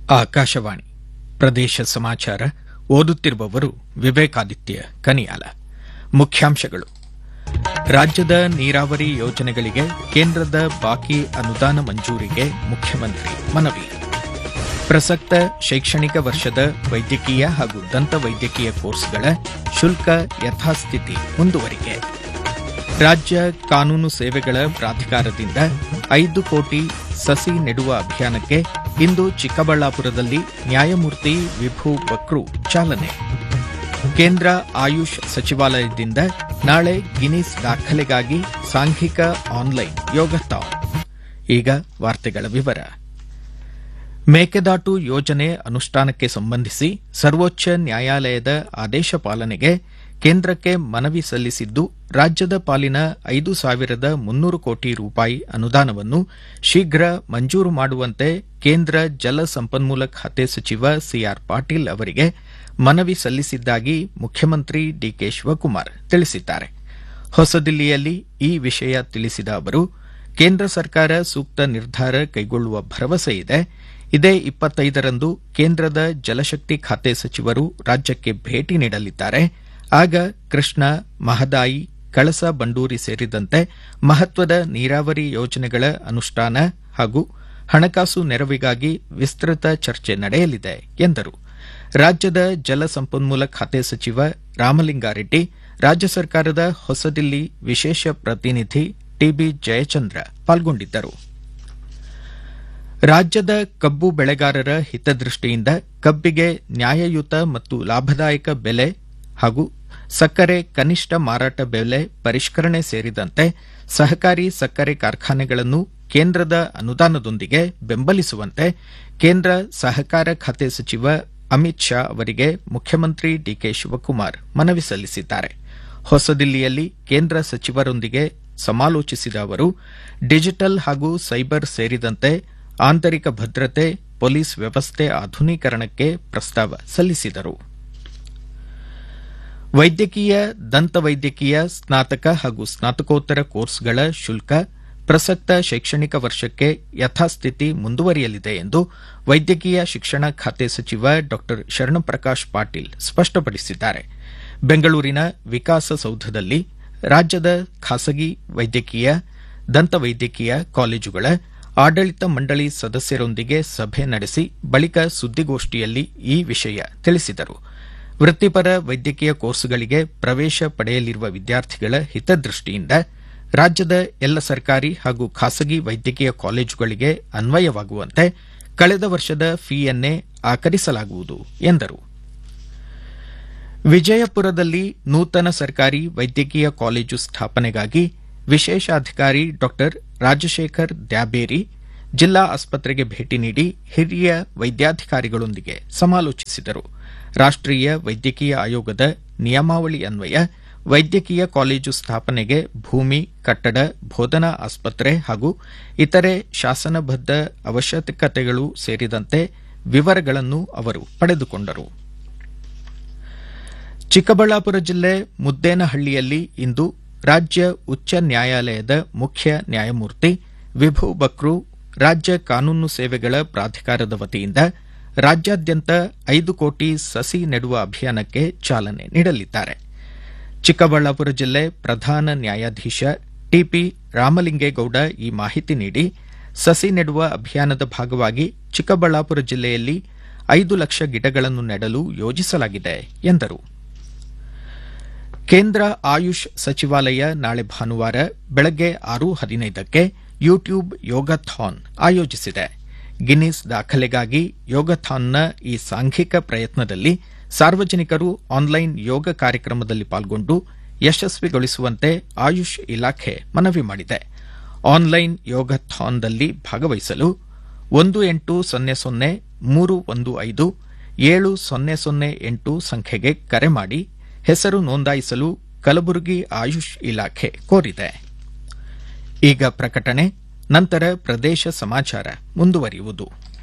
ಆಕಾಶವಾಣಿ ಪ್ರದೇಶ ಸಮಾಚಾರ ಓದುತ್ತಿರುವವರು ವಿವೇಕಾದಿತ್ಯ ಕನಿಯಾಲ ಮುಖ್ಯಾಂಶಗಳು ರಾಜ್ಯದ ನೀರಾವರಿ ಯೋಜನೆಗಳಿಗೆ ಕೇಂದ್ರದ ಬಾಕಿ ಅನುದಾನ ಮಂಜೂರಿಗೆ ಮುಖ್ಯಮಂತ್ರಿ ಮನವಿ ಪ್ರಸಕ್ತ ಶೈಕ್ಷಣಿಕ ವರ್ಷದ ವೈದ್ಯಕೀಯ ಹಾಗೂ ದಂತ ವೈದ್ಯಕೀಯ ಕೋರ್ಸ್ಗಳ ಶುಲ್ಕ ಯಥಾಸ್ಥಿತಿ ಮುಂದುವರಿಕೆ ರಾಜ್ಯ ಕಾನೂನು ಸೇವೆಗಳ ಪ್ರಾಧಿಕಾರದಿಂದ ಐದು ಕೋಟಿ ಸಸಿ ನೆಡುವ ಅಭಿಯಾನಕ್ಕೆ ಇಂದು ಚಿಕ್ಕಬಳ್ಳಾಪುರದಲ್ಲಿ ನ್ಯಾಯಮೂರ್ತಿ ವಿಭು ಬಕ್ರು ಚಾಲನೆ ಕೇಂದ್ರ ಆಯುಷ್ ಸಚಿವಾಲಯದಿಂದ ನಾಳೆ ಗಿನ್ನಿಸ್ ದಾಖಲೆಗಾಗಿ ಸಾಂಘಿಕ ಆನ್ಲೈನ್ ಯೋಗಥಾನ್ ಈಗ ವಾರ್ತೆಗಳ ವಿವರ ಮೇಕೆದಾಟು ಯೋಜನೆ ಅನುಷ್ಠಾನಕ್ಕೆ ಸಂಬಂಧಿಸಿ ಸರ್ವೋಚ್ಚ ನ್ಯಾಯಾಲಯದ ಆದೇಶ ಪಾಲನೆಗೆ ಕೇಂದ್ರಕ್ಕೆ ಮನವಿ ಸಲ್ಲಿಸಿದ್ದು ರಾಜ್ಯದ ಪಾಲಿನ ಐದು ಸಾವಿರದ ಮುನ್ನೂರು ಕೋಟಿ ರೂಪಾಯಿ ಅನುದಾನವನ್ನು ಶೀಘ್ರ ಮಂಜೂರು ಮಾಡುವಂತೆ ಕೇಂದ್ರ ಜಲ ಸಂಪನ್ಮೂಲ ಖಾತೆ ಸಚಿವ ಸಿಆರ್ ಪಾಟೀಲ್ ಅವರಿಗೆ ಮನವಿ ಸಲ್ಲಿಸಿದ್ದಾಗಿ ಮುಖ್ಯಮಂತ್ರಿ ಡಿಕೆ ಶಿವಕುಮಾರ್ ತಿಳಿಸಿದ್ದಾರೆ ಹೊಸದಿಲ್ಲಿಯಲ್ಲಿ ಈ ವಿಷಯ ತಿಳಿಸಿದ ಅವರು ಕೇಂದ್ರ ಸರ್ಕಾರ ಸೂಕ್ತ ನಿರ್ಧಾರ ಕೈಗೊಳ್ಳುವ ಭರವಸೆ ಇದೆ ಇದೇ ಇಪ್ಪತ್ತೈದರಂದು ಕೇಂದ್ರದ ಜಲಶಕ್ತಿ ಖಾತೆ ಸಚಿವರು ರಾಜ್ಯಕ್ಕೆ ಭೇಟಿ ನೀಡಲಿದ್ದಾರೆ ಆಗ ಕೃಷ್ಣ ಮಹದಾಯಿ ಕಳಸಾ ಬಂಡೂರಿ ಸೇರಿದಂತೆ ಮಹತ್ವದ ನೀರಾವರಿ ಯೋಜನೆಗಳ ಅನುಷ್ಠಾನ ಹಾಗೂ ಹಣಕಾಸು ನೆರವಿಗಾಗಿ ವಿಸ್ತೃತ ಚರ್ಚೆ ನಡೆಯಲಿದೆ ಎಂದರು ರಾಜ್ಯದ ಜಲ ಸಂಪನ್ಮೂಲ ಖಾತೆ ಸಚಿವ ರಾಮಲಿಂಗಾರೆಡ್ಡಿ ರಾಜ್ಯ ಸರ್ಕಾರದ ಹೊಸದಿಲ್ಲಿ ವಿಶೇಷ ಪ್ರತಿನಿಧಿ ಟಿಬಿ ಜಯಚಂದ್ರ ಪಾಲ್ಗೊಂಡಿದ್ದರು ರಾಜ್ಯದ ಕಬ್ಬು ಬೆಳೆಗಾರರ ಹಿತದೃಷ್ಟಿಯಿಂದ ಕಬ್ಬಿಗೆ ನ್ಯಾಯಯುತ ಮತ್ತು ಲಾಭದಾಯಕ ಬೆಲೆ ಹಾಗೂ ಸಕ್ಕರೆ ಕನಿಷ್ಠ ಮಾರಾಟ ಬೆಲೆ ಪರಿಷ್ಕರಣೆ ಸೇರಿದಂತೆ ಸಹಕಾರಿ ಸಕ್ಕರೆ ಕಾರ್ಖಾನೆಗಳನ್ನು ಕೇಂದ್ರದ ಅನುದಾನದೊಂದಿಗೆ ಬೆಂಬಲಿಸುವಂತೆ ಕೇಂದ್ರ ಸಹಕಾರ ಖಾತೆ ಸಚಿವ ಅಮಿತ್ ಶಾ ಅವರಿಗೆ ಮುಖ್ಯಮಂತ್ರಿ ಡಿಕೆ ಶಿವಕುಮಾರ್ ಮನವಿ ಸಲ್ಲಿಸಿದ್ದಾರೆ ಹೊಸದಿಲ್ಲಿಯಲ್ಲಿ ಕೇಂದ್ರ ಸಚಿವರೊಂದಿಗೆ ಸಮಾಲೋಚಿಸಿದ ಅವರು ಡಿಜಿಟಲ್ ಹಾಗೂ ಸೈಬರ್ ಸೇರಿದಂತೆ ಆಂತರಿಕ ಭದ್ರತೆ ಪೊಲೀಸ್ ವ್ಯವಸ್ಥೆ ಆಧುನೀಕರಣಕ್ಕೆ ಪ್ರಸ್ತಾವ ಸಲ್ಲಿಸಿದರು ವೈದ್ಯಕೀಯ ದಂತವೈದ್ಯಕೀಯ ಸ್ನಾತಕ ಹಾಗೂ ಸ್ನಾತಕೋತ್ತರ ಕೋರ್ಸ್ಗಳ ಶುಲ್ಕ ಪ್ರಸಕ್ತ ಶೈಕ್ಷಣಿಕ ವರ್ಷಕ್ಕೆ ಯಥಾಸ್ಥಿತಿ ಮುಂದುವರಿಯಲಿದೆ ಎಂದು ವೈದ್ಯಕೀಯ ಶಿಕ್ಷಣ ಖಾತೆ ಸಚಿವ ಡಾ ಶರಣಪ್ರಕಾಶ್ ಪಾಟೀಲ್ ಸ್ಪಷ್ಟಪಡಿಸಿದ್ದಾರೆ ಬೆಂಗಳೂರಿನ ವಿಕಾಸಸೌಧದಲ್ಲಿ ರಾಜ್ಯದ ಖಾಸಗಿ ವೈದ್ಯಕೀಯ ದಂತವೈದ್ಯಕೀಯ ಕಾಲೇಜುಗಳ ಆಡಳಿತ ಮಂಡಳಿ ಸದಸ್ಯರೊಂದಿಗೆ ಸಭೆ ನಡೆಸಿ ಬಳಿಕ ಸುದ್ದಿಗೋಷ್ಠಿಯಲ್ಲಿ ಈ ವಿಷಯ ತಿಳಿಸಿದರು ವೃತ್ತಿಪರ ವೈದ್ಯಕೀಯ ಕೋರ್ಸ್ಗಳಿಗೆ ಪ್ರವೇಶ ಪಡೆಯಲಿರುವ ವಿದ್ಯಾರ್ಥಿಗಳ ಹಿತದೃಷ್ಟಿಯಿಂದ ರಾಜ್ಯದ ಎಲ್ಲ ಸರ್ಕಾರಿ ಹಾಗೂ ಖಾಸಗಿ ವೈದ್ಯಕೀಯ ಕಾಲೇಜುಗಳಿಗೆ ಅನ್ವಯವಾಗುವಂತೆ ಕಳೆದ ವರ್ಷದ ಫೀಯನ್ನೇ ಆಕರಿಸಲಾಗುವುದು ಎಂದರು ವಿಜಯಪುರದಲ್ಲಿ ನೂತನ ಸರ್ಕಾರಿ ವೈದ್ಯಕೀಯ ಕಾಲೇಜು ಸ್ಥಾಪನೆಗಾಗಿ ವಿಶೇಷಾಧಿಕಾರಿ ಡಾ ರಾಜಶೇಖರ್ ದ್ಯಾಬೇರಿ ಜಿಲ್ಲಾ ಆಸ್ಪತ್ರೆಗೆ ಭೇಟಿ ನೀಡಿ ಹಿರಿಯ ವೈದ್ಯಾಧಿಕಾರಿಗಳೊಂದಿಗೆ ಸಮಾಲೋಚಿಸಿದರು ರಾಷ್ಟೀಯ ವೈದ್ಯಕೀಯ ಆಯೋಗದ ನಿಯಮಾವಳಿ ಅನ್ವಯ ವೈದ್ಯಕೀಯ ಕಾಲೇಜು ಸ್ಥಾಪನೆಗೆ ಭೂಮಿ ಕಟ್ಟಡ ಬೋಧನಾ ಆಸ್ಪತ್ರೆ ಹಾಗೂ ಇತರೆ ಶಾಸನಬದ್ದ ಅವಶ್ಯಕತೆಗಳು ಸೇರಿದಂತೆ ವಿವರಗಳನ್ನು ಅವರು ಪಡೆದುಕೊಂಡರು ಚಿಕ್ಕಬಳ್ಳಾಪುರ ಜಿಲ್ಲೆ ಮುದ್ದೇನಹಳ್ಳಿಯಲ್ಲಿ ಇಂದು ರಾಜ್ಯ ಉಚ್ಚ ನ್ಯಾಯಾಲಯದ ಮುಖ್ಯ ನ್ಯಾಯಮೂರ್ತಿ ವಿಭು ಬಕ್ರು ರಾಜ್ಯ ಕಾನೂನು ಸೇವೆಗಳ ಪ್ರಾಧಿಕಾರದ ವತಿಯಿಂದ ರಾಜ್ಯಾದ್ಯಂತ ಐದು ಕೋಟಿ ಸಸಿ ನೆಡುವ ಅಭಿಯಾನಕ್ಕೆ ಚಾಲನೆ ನೀಡಲಿದ್ದಾರೆ ಚಿಕ್ಕಬಳ್ಳಾಪುರ ಜಿಲ್ಲೆ ಪ್ರಧಾನ ನ್ಯಾಯಾಧೀಶ ಟಿಪಿ ರಾಮಲಿಂಗೇಗೌಡ ಈ ಮಾಹಿತಿ ನೀಡಿ ಸಸಿ ನೆಡುವ ಅಭಿಯಾನದ ಭಾಗವಾಗಿ ಚಿಕ್ಕಬಳ್ಳಾಪುರ ಜಿಲ್ಲೆಯಲ್ಲಿ ಐದು ಲಕ್ಷ ಗಿಡಗಳನ್ನು ನೆಡಲು ಯೋಜಿಸಲಾಗಿದೆ ಎಂದರು ಕೇಂದ್ರ ಆಯುಷ್ ಸಚಿವಾಲಯ ನಾಳೆ ಭಾನುವಾರ ಬೆಳಗ್ಗೆ ಆರು ಹದಿನೈದಕ್ಕೆ ಯೂಟ್ಯೂಬ್ ಯೋಗಥಾನ್ ಆಯೋಜಿಸಿದೆ ಗಿನ್ನಿಸ್ ದಾಖಲೆಗಾಗಿ ಯೋಗಥಾನ್ನ ಈ ಸಾಂಘಿಕ ಪ್ರಯತ್ನದಲ್ಲಿ ಸಾರ್ವಜನಿಕರು ಆನ್ಲೈನ್ ಯೋಗ ಕಾರ್ಯಕ್ರಮದಲ್ಲಿ ಪಾಲ್ಗೊಂಡು ಯಶಸ್ವಿಗೊಳಿಸುವಂತೆ ಆಯುಷ್ ಇಲಾಖೆ ಮನವಿ ಮಾಡಿದೆ ಆನ್ಲೈನ್ ಯೋಗಥಾನ್ದಲ್ಲಿ ಭಾಗವಹಿಸಲು ಒಂದು ಎಂಟು ಸೊನ್ನೆ ಸೊನ್ನೆ ಮೂರು ಒಂದು ಐದು ಏಳು ಸೊನ್ನೆ ಸೊನ್ನೆ ಎಂಟು ಸಂಖ್ಯೆಗೆ ಕರೆ ಮಾಡಿ ಹೆಸರು ನೋಂದಾಯಿಸಲು ಕಲಬುರಗಿ ಆಯುಷ್ ಇಲಾಖೆ ಕೋರಿದೆ ಈಗ ಪ್ರಕಟಣೆ ನಂತರ ಪ್ರದೇಶ ಸಮಾಚಾರ ಮುಂದುವರಿಯುವುದು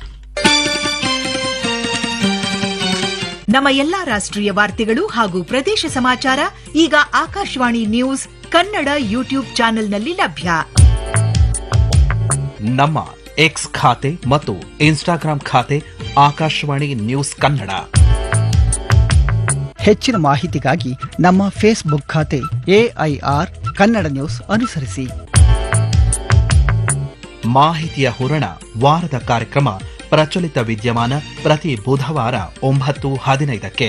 ನಮ್ಮ ಎಲ್ಲಾ ರಾಷ್ಟ್ರೀಯ ವಾರ್ತೆಗಳು ಹಾಗೂ ಪ್ರದೇಶ ಸಮಾಚಾರ ಈಗ ಆಕಾಶವಾಣಿ ನ್ಯೂಸ್ ಕನ್ನಡ ಯೂಟ್ಯೂಬ್ ಚಾನೆಲ್ನಲ್ಲಿ ಲಭ್ಯ ನಮ್ಮ ಎಕ್ಸ್ ಖಾತೆ ಮತ್ತು ಇನ್ಸ್ಟಾಗ್ರಾಂ ಖಾತೆ ಆಕಾಶವಾಣಿ ನ್ಯೂಸ್ ಕನ್ನಡ ಹೆಚ್ಚಿನ ಮಾಹಿತಿಗಾಗಿ ನಮ್ಮ ಫೇಸ್ಬುಕ್ ಖಾತೆ ಎಐಆರ್ ಕನ್ನಡ ನ್ಯೂಸ್ ಅನುಸರಿಸಿ ಮಾಹಿತಿಯ ಹೂರಣ ವಾರದ ಕಾರ್ಯಕ್ರಮ ಪ್ರಚಲಿತ ವಿದ್ಯಮಾನ ಪ್ರತಿ ಬುಧವಾರ ಒಂಬತ್ತು ಹದಿನೈದಕ್ಕೆ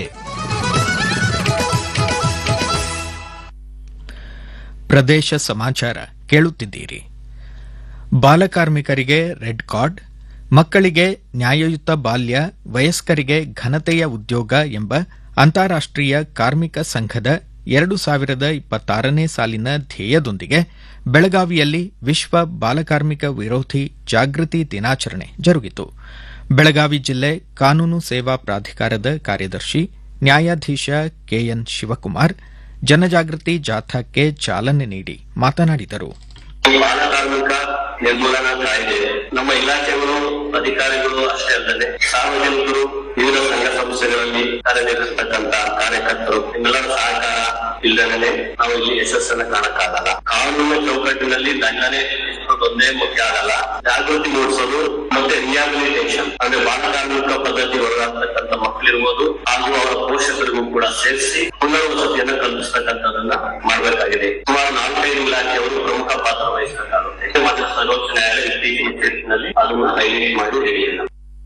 ಪ್ರದೇಶ ಸಮಾಚಾರ ಕೇಳುತ್ತಿದ್ದೀರಿ ಬಾಲಕಾರ್ಮಿಕರಿಗೆ ರೆಡ್ ಕಾರ್ಡ್ ಮಕ್ಕಳಿಗೆ ನ್ಯಾಯಯುತ ಬಾಲ್ಯ ವಯಸ್ಕರಿಗೆ ಘನತೆಯ ಉದ್ಯೋಗ ಎಂಬ ಅಂತಾರಾಷ್ಟೀಯ ಕಾರ್ಮಿಕ ಸಂಘದ ಎರಡು ಸಾವಿರದ ಇಪ್ಪತ್ತಾರನೇ ಸಾಲಿನ ಧ್ಯೇಯದೊಂದಿಗೆ ಬೆಳಗಾವಿಯಲ್ಲಿ ವಿಶ್ವ ಬಾಲಕಾರ್ಮಿಕ ವಿರೋಧಿ ಜಾಗೃತಿ ದಿನಾಚರಣೆ ಜರುಗಿತು ಬೆಳಗಾವಿ ಜಿಲ್ಲೆ ಕಾನೂನು ಸೇವಾ ಪ್ರಾಧಿಕಾರದ ಕಾರ್ಯದರ್ಶಿ ನ್ಯಾಯಾಧೀಶ ಕೆಎನ್ ಶಿವಕುಮಾರ್ ಜನಜಾಗೃತಿ ಜಾಥಾಕ್ಕೆ ಚಾಲನೆ ನೀಡಿ ಮಾತನಾಡಿದರು ಬಾಲಕಾರ್ಮಿಕ ನಿರ್ಮೂಲನಾ ಕಾಯ್ದೆ ನಮ್ಮ ಇಲಾಖೆಗಳು ಅಧಿಕಾರಿಗಳು ಅಷ್ಟೇ ಅಲ್ಲದೆ ಸಾರ್ವಜನಿಕರು ವಿವಿಧ ಸಂಘ ಸಂಸ್ಥೆಗಳಲ್ಲಿ ಕಾರ್ಯನಿರ್ವಹಿಸತಕ್ಕಂತ ಕಾರ್ಯಕರ್ತರು ನಿಮ್ಮೆಲ್ಲರ ಸಹಕಾರ ಇಲ್ಲದೇ ನಾವು ಇಲ್ಲಿ ಯಶಸ್ಸನ್ನ ಕಾಣಕ್ಕಾಗಲ್ಲ ಕಾನೂನು ಚೌಕಟ್ಟಿನಲ್ಲಿ ದಂಡನೆ ಒಂದೇ ಮುಖ್ಯ ಆಗಲ್ಲ ಜಾಗೃತಿ ಮೂಡಿಸೋದು ಮತ್ತೆ ರಿಹಾಬಿಲಿಟೇಷನ್ ಅಂದ್ರೆ ಬಾಲಕಾರ್ಮಿಕ ಪದ್ಧತಿ ಒಳಗಾಗ್ತಕ್ಕಂಥ ಮಕ್ಕಳಿರ್ಬೋದು ಹಾಗೂ ಅವರ ಪೋಷಕರಿಗೂ ಕೂಡ ಸೇರಿಸಿ ಪುನರ್ವಸತಿಯನ್ನ ಕಲ್ಪಿಸ್ತಕ್ಕಂಥದನ್ನ ಮಾಡಬೇಕಾಗಿದೆ ಸುಮಾರು ನಾಲ್ಕೈದು ಇಲಾಖೆಯವರು ಪ್ರಮುಖ ಪಾತ್ರ ವಹಿಸಬೇಕಾಗುತ್ತೆ ಮತ್ತು ಸರ್ವೋಚ್ಚ ನ್ಯಾಯಾಲಯ ಇತ್ತೀಚಿನ ತೀರ್ಪಿನಲ್ಲಿ ಅದನ್ನು ಹೈಲೈಟ್ ಮಾಡಿ ಹೇಳಿಲ್ಲ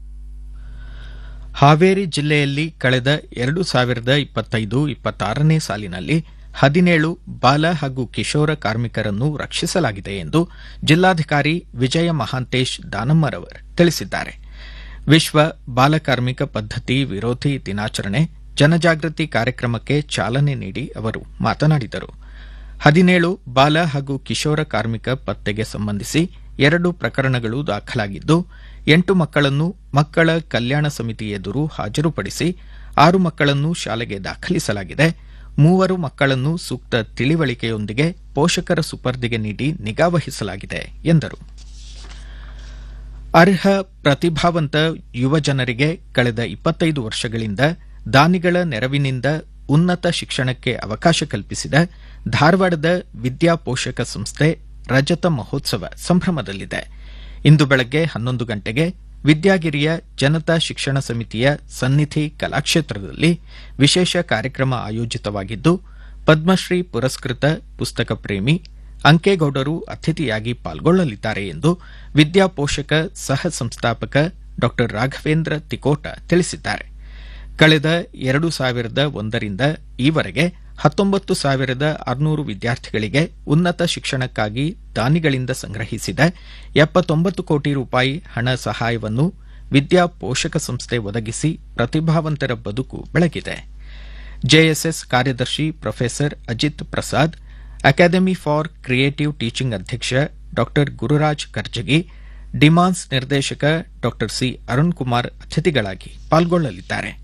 ಹಾವೇರಿ ಜಿಲ್ಲೆಯಲ್ಲಿ ಕಳೆದ ಎರಡು ಸಾವಿರದ ಇಪ್ಪತ್ತೈದು ಇಪ್ಪತ್ತಾರನೇ ಸಾಲಿನಲ್ಲಿ ಹದಿನೇಳು ಬಾಲ ಹಾಗೂ ಕಿಶೋರ ಕಾರ್ಮಿಕರನ್ನು ರಕ್ಷಿಸಲಾಗಿದೆ ಎಂದು ಜಿಲ್ಲಾಧಿಕಾರಿ ವಿಜಯ ಮಹಾಂತೇಶ್ ದಾನಮ್ಮರವರ್ ತಿಳಿಸಿದ್ದಾರೆ ವಿಶ್ವ ಬಾಲಕಾರ್ಮಿಕ ಪದ್ಧತಿ ವಿರೋಧಿ ದಿನಾಚರಣೆ ಜನಜಾಗೃತಿ ಕಾರ್ಯಕ್ರಮಕ್ಕೆ ಚಾಲನೆ ನೀಡಿ ಅವರು ಮಾತನಾಡಿದರು ಹದಿನೇಳು ಬಾಲ ಹಾಗೂ ಕಿಶೋರ ಕಾರ್ಮಿಕ ಪತ್ತೆಗೆ ಸಂಬಂಧಿಸಿ ಎರಡು ಪ್ರಕರಣಗಳು ದಾಖಲಾಗಿದ್ದು ಎಂಟು ಮಕ್ಕಳನ್ನು ಮಕ್ಕಳ ಕಲ್ಯಾಣ ಸಮಿತಿ ಎದುರು ಹಾಜರುಪಡಿಸಿ ಆರು ಮಕ್ಕಳನ್ನು ಶಾಲೆಗೆ ದಾಖಲಿಸಲಾಗಿದೆ ಮೂವರು ಮಕ್ಕಳನ್ನು ಸೂಕ್ತ ತಿಳಿವಳಿಕೆಯೊಂದಿಗೆ ಪೋಷಕರ ಸುಪರ್ದಿಗೆ ನೀಡಿ ನಿಗಾವಹಿಸಲಾಗಿದೆ ಎಂದರು ಅರ್ಹ ಪ್ರತಿಭಾವಂತ ಯುವ ಜನರಿಗೆ ಕಳೆದ ಇಪ್ಪತ್ತೈದು ವರ್ಷಗಳಿಂದ ದಾನಿಗಳ ನೆರವಿನಿಂದ ಉನ್ನತ ಶಿಕ್ಷಣಕ್ಕೆ ಅವಕಾಶ ಕಲ್ಪಿಸಿದ ಧಾರವಾಡದ ವಿದ್ಯಾ ಪೋಷಕ ಸಂಸ್ಥೆ ರಜತ ಮಹೋತ್ಸವ ಸಂಭ್ರಮದಲ್ಲಿದೆ ಇಂದು ಬೆಳಗ್ಗೆ ಹನ್ನೊಂದು ಗಂಟೆಗೆ ವಿದ್ಯಾಗಿರಿಯ ಜನತಾ ಶಿಕ್ಷಣ ಸಮಿತಿಯ ಸನ್ನಿಧಿ ಕಲಾಕ್ಷೇತ್ರದಲ್ಲಿ ವಿಶೇಷ ಕಾರ್ಯಕ್ರಮ ಆಯೋಜಿತವಾಗಿದ್ದು ಪದ್ಮಶ್ರೀ ಪುರಸ್ಕೃತ ಪುಸ್ತಕ ಪ್ರೇಮಿ ಅಂಕೇಗೌಡರು ಅತಿಥಿಯಾಗಿ ಪಾಲ್ಗೊಳ್ಳಲಿದ್ದಾರೆ ಎಂದು ವಿದ್ಯಾಪೋಷಕ ಸಹ ಸಂಸ್ಥಾಪಕ ಡಾ ರಾಘವೇಂದ್ರ ತಿಕೋಟ ತಿಳಿಸಿದ್ದಾರೆ ಕಳೆದ ಎರಡು ಸಾವಿರದ ಒಂದರಿಂದ ಈವರೆಗೆ ಹತ್ತೊಂಬತ್ತು ಸಾವಿರದ ಆರುನೂರು ವಿದ್ಯಾರ್ಥಿಗಳಿಗೆ ಉನ್ನತ ಶಿಕ್ಷಣಕ್ಕಾಗಿ ದಾನಿಗಳಿಂದ ಸಂಗ್ರಹಿಸಿದ ಎಪ್ಪತ್ತೊಂಬತ್ತು ಕೋಟಿ ರೂಪಾಯಿ ಹಣ ಸಹಾಯವನ್ನು ವಿದ್ಯಾ ಪೋಷಕ ಸಂಸ್ಥೆ ಒದಗಿಸಿ ಪ್ರತಿಭಾವಂತರ ಬದುಕು ಬೆಳಗಿದೆ ಜೆಎಸ್ಎಸ್ ಕಾರ್ಯದರ್ಶಿ professor Ajit Prasad academy for creative teaching ಅಧ್ಯಕ್ಷ ಡಾ ಗುರುರಾಜ್ ಕರ್ಜಗಿ ಡಿಮಾನ್ಸ್ ನಿರ್ದೇಶಕ ಡಾ ಸಿ ಅರುಣ್ ಕುಮಾರ್ ಅತಿಥಿಗಳಾಗಿ ಪಾಲ್ಗೊಳ್ಳಲಿದ್ದಾರೆ